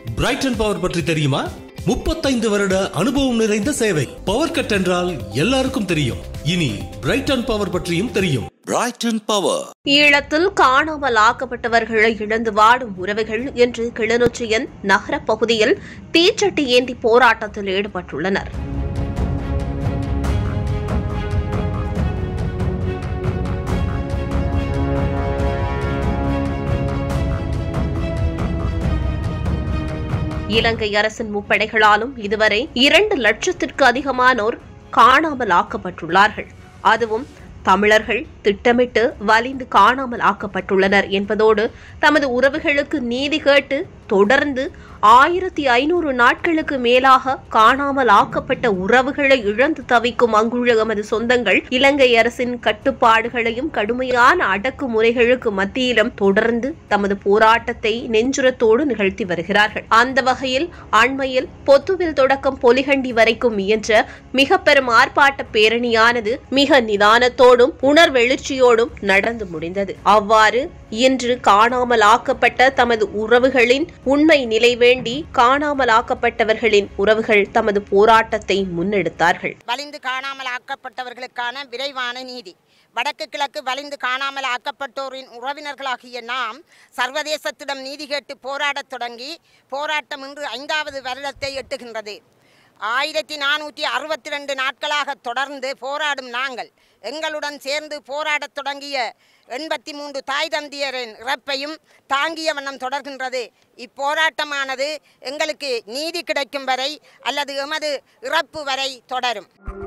Brayton power பற்றி தெரியுமா முப்பத்தைந்து வருட அனுபவம் நிறைந்த சேவை பவர் கட் என்றால் எல்லாருக்கும் தெரியும் இனி பிரைட்டன் பவர் பற்றியும் தெரியும் Brighton Power. ஈழத்தில் காணாமல் ஆக்கப்பட்டவர்களை இழந்து வாடும் உறவுகள் இன்று கிளிநொச்சியின் நகரப் பகுதியில் தீச்சட்டி ஏந்தி போராட்டத்தில் ஈடுபட்டுள்ளனர் இலங்கை அரசின் முப்படைகளாலும் இதுவரை இரண்டு லட்சத்திற்கு அதிகமானோர் காணாமல் ஆக்கப்பட்டுள்ளார்கள் அதுவும் தமிழர்கள் திட்டமிட்டு வலிந்து காணாமல் ஆக்கப்பட்டுள்ளனர் என்பதோடு தமது உறவுகளுக்கு நீதி கேட்டு தொடர்ந்து ஆயிரத்தி ஐநூறு நாட்களுக்கு மேலாக காணாமல் ஆக்கப்பட்ட உறவுகளை இழந்து தவிக்கும் அங்குள்ள எமது சொந்தங்கள் இலங்கை அரசின் கட்டுப்பாடுகளையும் கடுமையான அடக்குமுறைகளுக்கு மத்தியிலும் தொடர்ந்து தமது போராட்டத்தை நெஞ்சுரத்தோடு நிகழ்த்தி வருகிறார்கள் அந்த வகையில் அண்மையில் பொத்துவில் தொடக்கம் பொலிகண்டி வரைக்கும் இயன்ற மிக பெரும் ஆர்ப்பாட்ட பேரணியானது மிக நிதானத்தோடும் உணர்வெழுச்சியோடும் நடந்து முடிந்தது அவ்வாறு இன்று காணாமல் ஆக்கப்பட்ட தமது உறவுகளின் உண்மை நிலை வேண்டி காணாமல் ஆக்கப்பட்டவர்களின் உறவுகள் தமது போராட்டத்தை முன்னெடுத்தார்கள் வலிந்து காணாமல் ஆக்கப்பட்டவர்களுக்கான விரைவான நீதி வடக்கு கிழக்கு வலிந்து காணாமல் ஆக்கப்பட்டோரின் உறவினர்களாகிய நாம் சர்வதேசத்திடம் நீதி கேட்டு போராடத் தொடங்கி போராட்டம் இன்று ஐந்தாவது வருடத்தை எட்டுகின்றது ஆயிரத்தி நானூற்றி அறுபத்தி ரெண்டு நாட்களாக தொடர்ந்து போராடும் நாங்கள் எங்களுடன் சேர்ந்து போராடத் தொடங்கிய எண்பத்தி மூன்று தாய் தந்தையரின் இறப்பையும் தாங்கிய வண்ணம் தொடர்கின்றது இப்போராட்டமானது எங்களுக்கு நீதி கிடைக்கும் வரை அல்லது எமது இறப்பு வரை தொடரும்